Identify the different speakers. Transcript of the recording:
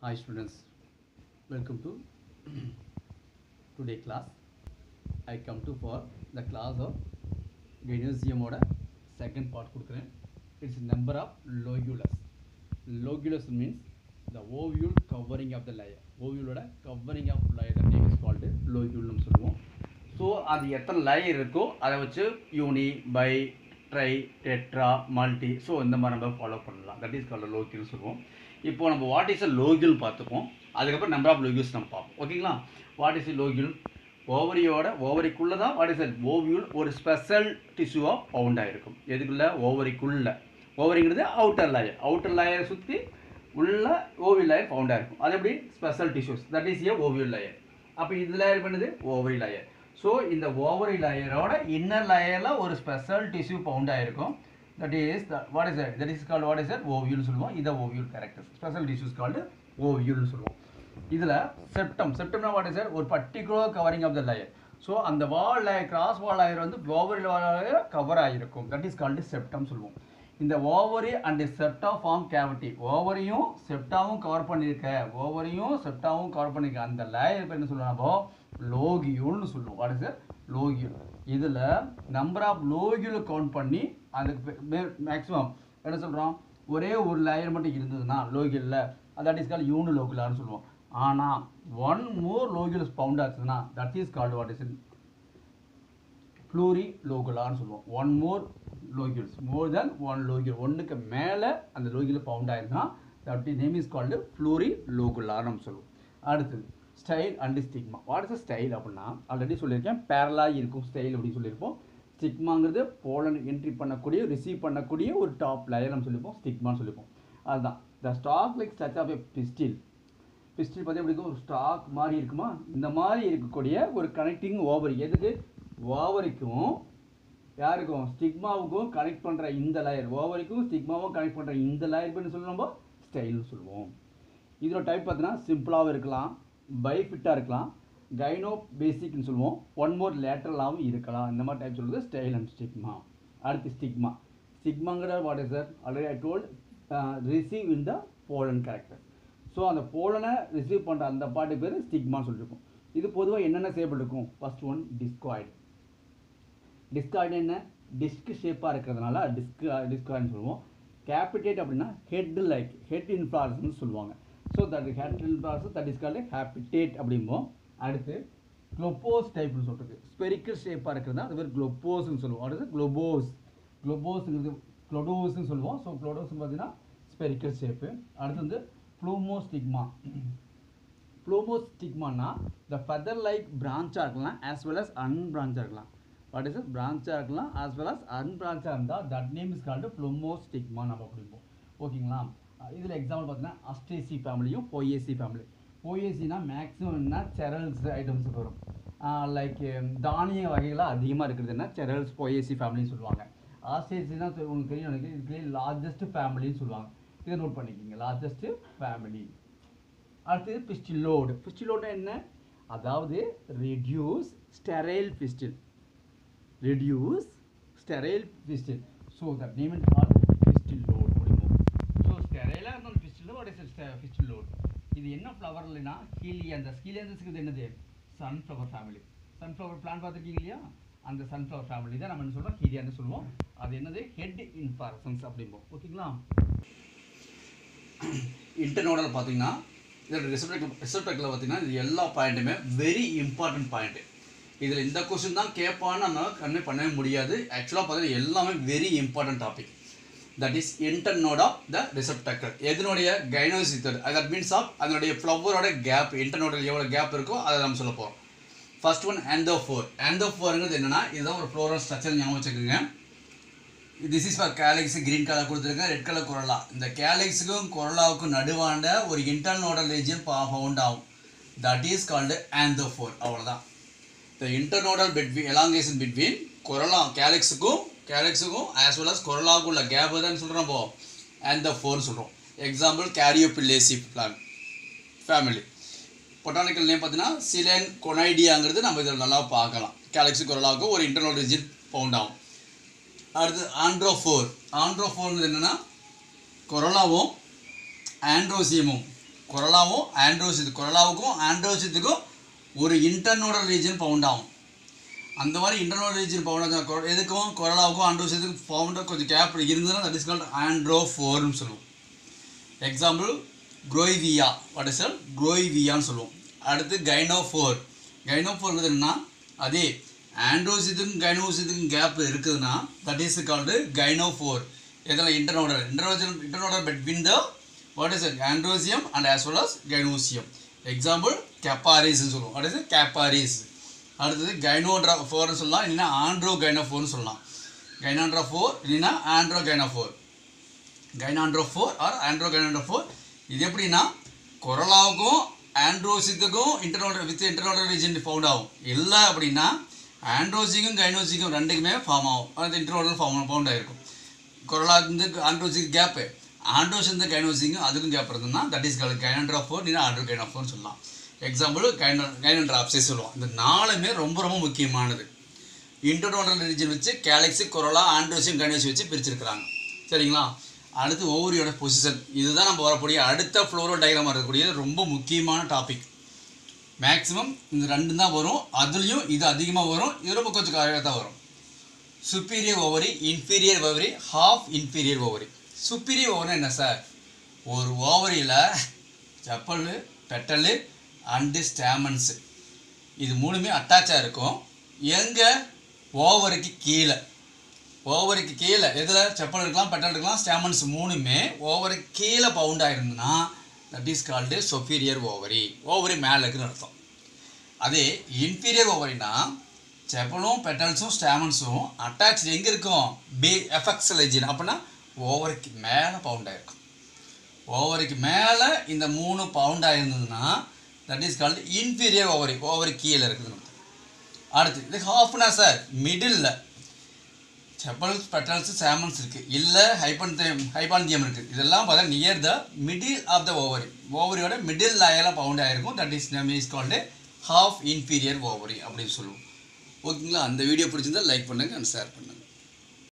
Speaker 1: Hi students, welcome to today class. I come to for the class of Gynosium ஓட second part கொடுக்குறேன் It's number of lobulus. Lobulus means the ovule covering of the layer. Ovule ஓட covering of layer the name is called lobule னு சொல்லுவோம் so அது எத்தனை layer இருக்கோ அதை வச்சு uni bi tri tetra multi so இந்த மாதிரி நம்ம ஃபாலோ பண்ணலாம் தட் இஸ் கால்ட் லோகியூல் சொல்லுவோம் இப்போ நம்ம வாட் இஸ் அ லோகியூல் பார்த்துப்போம் அதுக்கப்புறம் நம்பர் ஆஃப் லோகியூல்ஸ் நம்ம பார்ப்போம் ஓகேங்களா வாட் இஸ் லோகியூல் ஓவரியோட ஓவரிக்குள்ளே தான் வாட் இஸ் அ ஓவியூல் ஒரு ஸ்பெஷல் டிஷ்யூவாக பவுண்ட் ஆகிருக்கும் எதுக்குள்ள ஓவரிக்குள்ள ஓவரிங்கிறது அவுட்டர் லேயர் அவுட்டர் லேயரை சுற்றி உள்ள ஓவியல் லேயர் பவுண்டாக இருக்கும் அது எப்படி special tissues that is a ovule layer அப்போ இது லேயர் பண்ணுது ஓவரி லேயர் ஸோ இந்த ஓவரி லேயரோட இன்னர் லேயரில் ஒரு ஸ்பெஷல் டிஷ்யூ பவுண்ட் ஆகிருக்கும் that is what is that is called what is ovule சொல்லுவோம் இதை ovule characters special tissues called ஓவியூல்னு சொல்லுவோம் இதில் செப்டம் செப்டம்னா வாட் இஸ் ஒரு particular covering of the layer so அந்த wall layer cross wall layer வந்து ovary layer cover ஆகிருக்கும் that is called septum சொல்லுவோம் இந்த ovary and septa form cavity ஓவரியும் செப்டாவும் கவர் பண்ணியிருக்க ஓவரியும் செப்டாவும் கவர் பண்ணியிருக்க அந்த லேயர் பேர் என்ன சொல்லுவோம் லோகியூல்னு சொல்லுவோம் வாட் இஸ் லோகியூல் இதில் நம்பர் ஆஃப் லோகியூல் கவுண்ட் பண்ணி அதுக்கு மேக்ஸிமம் என்ன சொல்கிறோம் ஒரே ஒரு லேயர் மட்டும் இருந்ததுன்னா லோகியலில் தட் இஸ் கால் யூனு லோகுலான்னு சொல்லுவோம் ஆனால் ஒன் மோர் லோகியல்ஸ் பவுண்ட் ஆச்சுன்னா that is called what is ப்ளூரி லோகுலான்னு சொல்லுவோம் ஒன் மோர் லோகியூல்ஸ் மோர் தென் ஒன் லோகியூல் ஒன்றுக்கு மேலே அந்த லோகியூல் பவுண்ட் ஆயிருந்தா that name is called plurilocular நம்ம சொல்லுவோம் அடுத்தது style and stigma what is style அப்படின்னா ஆல்ரெடி சொல்லியிருக்கேன் பேரலாக இருக்கும் ஸ்டைல் அப்படின்னு சொல்லியிருப்போம் ஸ்டிக்மாங்கிறது போலன் என்ட்ரி பண்ணக்கூடிய ரிசீவ் பண்ணக்கூடிய ஒரு டாப் லேயர் நம்ம சொல்லியிருப்போம் ஸ்டிக்மான்னு சொல்லியிருப்போம் அதுதான் த ஸ்டாக் லைக் ஸ்டச் ஆஃப் எ பிஸ்டில் பிஸ்டில் பார்த்து எப்படி இருக்கும் ஒரு ஸ்டாக் மாதிரி இருக்குமா இந்த மாதிரி இருக்கக்கூடிய ஒரு கனெக்டிங் ஓவரி எதுக்கு ஓவரிக்கும் யாருக்கும் ஸ்டிக்மாவுக்கும் கனெக்ட் பண்ணுற இந்த லேயர் ஓவரிக்கும் ஸ்டிக்மாவும் கனெக்ட் பண்ணுற இந்த லேயர் பண்ணி சொல்லணும் நம்ம ஸ்டைல்னு சொல்லுவோம் இதோட டைப் பார்த்தீங்கன்னா சிம்பிளாகவும் இருக்கலாம் பைஃபிட்டாக இருக்கலாம் கைனோ பேசிக்னு சொல்லுவோம் ஒன் மோர் லேட்டரலாகவும் இருக்கலாம் இந்த மாதிரி டைப் சொல்கிறது ஸ்டைல் அண்ட் ஸ்டிக்மா அடுத்து ஸ்டிக்மா ஸ்டிக்மாங்கிற what is sir already I told receive in the pollen character so அந்த போலனை ரிசீவ் பண்ணுற அந்த பாட்டு பேர் ஸ்டிக்மான்னு சொல்லியிருக்கோம் இது பொதுவாக என்னென்ன சேபிள் இருக்கும் ஃபர்ஸ்ட் ஒன் டிஸ்காய்டு டிஸ்காய்டு என்ன டிஸ்க் ஷேப்பாக இருக்கிறதுனால டிஸ்க் டிஸ்காய்டுன்னு சொல்லுவோம் கேபிட்டேட் அப்படின்னா ஹெட் லைக் ஹெட் இன்ஃப்ளாரன்ஸ்னு சொல்லுவாங்க so that head inflorescence that is called habitat அப்படிம்போம் அடுத்து குளோபோஸ் டைப்னு சொல்கிறது ஸ்பெரிக்கல் ஷேப்பாக இருக்கிறதா அது பேர் குளோபோஸ்னு சொல்லுவோம் அடுத்து குளோபோஸ் குளோபோஸுங்கிறது குளோடோஸ்னு சொல்லுவோம் ஸோ குளோடோஸ்னு பார்த்தீங்கன்னா ஸ்பெரிக்கல் ஷேப்பு அடுத்து வந்து ப்ளூமோஸ்டிக்மா ப்ளூமோஸ்டிக்மானா த ஃபெதர் லைக் பிரான்ச்சாக இருக்கலாம் ஆஸ் வெல் அஸ் அன்பிரான்ச்சாக இருக்கலாம் வாட் இஸ் பிரான்ச்சாக இருக்கலாம் ஆஸ் வெல் அஸ் அன்பிரான்ச்சாக இருந்தால் that name is called plumose stigma நம்ம அப்படிம்போம் ஓகேங்களா இதில் எக்ஸாம்பிள் பார்த்தீங்கன்னா அஸ்டேசி ஃபேமிலியும் பொய்ஏசி ஃபேமிலி பொய்ஏசினா மேக்ஸிமம் என்ன செரல்ஸ் ஐட்டம்ஸ் வரும் லைக் தானிய வகைகளாக அதிகமாக இருக்கிறது என்ன செரல்ஸ் பொய்ஏசி ஃபேமிலின்னு சொல்லுவாங்க ஆஸ்டேசினா உங்களுக்கு தெரியும் எனக்கு இதுலேயே லார்ஜஸ்ட் ஃபேமிலின்னு சொல்லுவாங்க இதை நோட் பண்ணிக்கிங்க லார்ஜஸ்ட் ஃபேமிலி அடுத்தது பிஸ்டிலோடு பிஸ்டிலோடு என்ன அதாவது reduce sterile pistil reduce sterile pistil so that name it call pistillode அப்படிம்போம் ஸோ ஸ்டெரைலாக இருந்தாலும் pistil what is pistillode இது என்ன ஃப்ளவர் இல்லைன்னா ஹீலியந்தஸ் ஹீலியந்தஸ்க்கு என்னது சன்ஃப்ளவர் ஃபேமிலி சன்ஃப்ளவர் பிளான் பார்த்துருக்கீங்க இல்லையா அந்த சன்ஃப்ளவர் ஃபேமிலி தான் நம்ம என்ன சொல்கிறோம் ஹீலியான்னு சொல்லுவோம் அது என்னது ஹெட் இன்ஃபாரசன்ஸ் அப்படிம்போம் ஓகேங்களா இன்டர்னோடல் பார்த்தீங்கன்னா இதோட ரிசப்டக்கில் ரிசப்டக்கில் பார்த்தீங்கன்னா இது எல்லா பாயிண்ட்டுமே வெரி இம்பார்ட்டன்ட் பாயிண்ட்டு இதில் இந்த கொஸ்டின் தான் கேட்பான்னு நம்ம கன்வே பண்ணவே முடியாது ஆக்சுவலாக பார்த்தீங்கன்னா எல்லாமே very important topic that is internode of the receptacle எதனுடைய கைனோசித்தர் தட் மீன்ஸ் ஆஃப் அதனுடைய ஃப்ளவரோட கேப் இன்டர்னோடல் எவ்வளோ கேப் இருக்கோ அதை நம்ம சொல்ல போகிறோம் ஃபர்ஸ்ட் ஒன் ஆந்தோ ஃபோர் ஆந்தோ ஃபோருங்கிறது என்னன்னா இதுதான் ஒரு ஃப்ளோரல் ஸ்ட்ரக்சர் ஞாபகம் வச்சுக்கோங்க this is for calyx green colour கொடுத்துருங்க ரெட் கலர் கொரலா இந்த கேலக்ஸுக்கும் கொரலாவுக்கும் நடுவாண்ட ஒரு இன்டர்னோடல் ரீஜியன் ஃபவுண்ட் ஆகும் தட் இஸ் கால்டு ஆந்தோஃபோர் அவ்வளோதான் the internodal between elongation between corolla கேலக்ஸுக்கும் கேலக்ஸுக்கும் ஆஸ் வெல் அஸ் கொரலாவுக்கும் உள்ள கேப் தான் சொல்கிறோம் போ ஆந்தோஃபோர்னு சொல்கிறோம் example Caryophyllaceae plant family botanical name பார்த்தீங்கன்னா சிலேன் கொனைடியாங்கிறது நம்ம இதில் நல்லா பார்க்கலாம் கேலக்ஸி கொரலாவுக்கும் ஒரு இன்டர்னல் ரீஜியன் ஃபவுண்ட் ஆகும் அடுத்து ஆண்ட்ரோஃபோர் ஆண்ட்ரோஃபோர்ங்கிறது என்னென்னா கொரோலாவும் ஆண்ட்ரோசியமும் கொரலாவும் ஆண்ட்ரோசித்து கொரலாவுக்கும் ஆண்ட்ரோசித்துக்கும் ஒரு இன்டர்னோடல் ரீஜன் பவுண்ட் ஆகும் அந்த மாதிரி இன்டர்னல் ரீஜன் பவுண்ட் எதுக்கும் கொரலாவுக்கும் ஆண்ட்ரோசித்துக்கும் பவுண்டர் கொஞ்சம் கேப் இருந்ததுன்னா தட் இஸ் கால்ட் ஆண்ட்ரோஃபோர்னு சொல்லுவோம் example Grewia what is call குரோய்வியான்னு சொல்லுவோம் அடுத்து கைனோஃபோர் கைனோஃபோர் என்னன்னா அதே ஆண்ட்ரோசித்துக்கும் கைனோசித்துக்கும் கேப் இருக்குதுன்னா தட் இஸ் கால்டு கைனோஃபோர் இதில் இன்டர்னோடல் இன்டர்னோஜன் internodal between the what is androecium and as well as gynoecium example கேப்பாரிஸ்ன்னு சொல்லுவோம் வாட் இஸ் கேப்பாரிஸ் அடுத்தது கைனோட்ரா ஃபோர்னு சொல்லலாம் இல்லைன்னா ஆண்ட்ரோ கைனோஃபோர்னு சொல்லலாம் கைனாண்ட்ரா ஃபோர் இல்லைன்னா ஆண்ட்ரோ கைனோஃபோர் கைனாண்ட்ரோஃபோர் ஆர் ஆண்ட்ரோ கைனாண்ட்ரோஃபோர் இது எப்படின்னா கொரலாவுக்கும் ஆண்ட்ரோசித்துக்கும் internodal with internodal region found ஆகும் இல்லை அப்படின்னா ஆண்ட்ரோசிக்கும் கைனோசிக்கும் ரெண்டுக்குமே ஃபார்ம் ஆகும் அது இன்டர்னோடல் ஃபார்ம் ஃபவுண்ட் ஆகிருக்கும் கொரலா இருந்து ஆண்ட்ரோசிக்கு கேப்பு ஆண்ட்ரோஸ் இருந்து கைனோசிக்கும் அதுக்கும் கேப் இருந்ததுன்னா தட் இஸ் கால் கைனண்ட்ராஃபோர் இல்லைன்னா ஆண்ட்ரோ கைனோஃபோர்னு சொல்லலாம் எக்ஸாம்பிள் கைனோ கைனண்ட்ராப்ஸே சொல்லுவோம் இந்த நாலுமே ரொம்ப ரொம்ப முக்கியமானது இன்டர்னோடல் ரீஜன் வச்சு கேலக்ஸி கொரோலா ஆண்ட்ரோசியம் கைனோசி வச்சு பிரிச்சிருக்கிறாங்க சரிங்களா அடுத்து ஓவரியோட பொசிஷன் இதுதான் நம்ம வரக்கூடிய அடுத்த ஃப்ளோரோ டயக்ராம் இருக்கக்கூடிய ரொம்ப முக்கியமான டாபிக் மேக்ஸிமம் இந்த ரெண்டு தான் வரும் அதுலேயும் இது அதிகமாக வரும் இது ரொம்ப கொஞ்சம் கம்மியாக தான் வரும் superior ovary inferior ovary half inferior ovary superior ovary என்ன சார் ஒரு ஓவரியில் செப்பல் பெட்டல் அண்டு ஸ்டாமன்ஸு இது மூணுமே அட்டாச்சாக இருக்கும் எங்கே ஓவருக்கு கீழே ஓவருக்கு கீழே எதில் செப்பல் இருக்கலாம் பெட்டல் இருக்கலாம் ஸ்டாமன்ஸ் மூணுமே ஓவருக்கு கீழே பவுண்ட் ஆயிருந்ததுன்னா that is called superior ovary ovary மேலே இருக்குன்னு அர்த்தம் அதே இன்ஃபீரியர் ஓவரினா செப்பலும் பெட்டல்ஸும் ஸ்டாமன்ஸும் அட்டாச் எங்கே இருக்கும் பி எஃபெக்ட்ஸ் லெஜின் அப்படின்னா ஓவருக்கு மேலே பவுண்ட் ஆயிருக்கும் ஓவருக்கு மேலே இந்த மூணு பவுண்ட் ஆயிருந்ததுன்னா that is called inferior ovary ovary கீழே இருக்குதுன்னு அர்த்தம். அடுத்து இது ஹாஃப்னா sir middle sepals petals stamens இருக்குது இல்லை ஹைபன்தியம் ஹைபான்தியம் இருக்குது இதெல்லாம் பார்த்தா near the middle of the ovary ஓவரியோட மிடில் லாயெல்லாம் பவுண்ட் ஆகிருக்கும் that is name is called half inferior ovary அப்படின்னு சொல்லுவோம் ஓகேங்களா அந்த வீடியோ பிடிச்சிருந்தா லைக் பண்ணுங்கள் அண்ட் ஷேர் பண்ணுங்கள்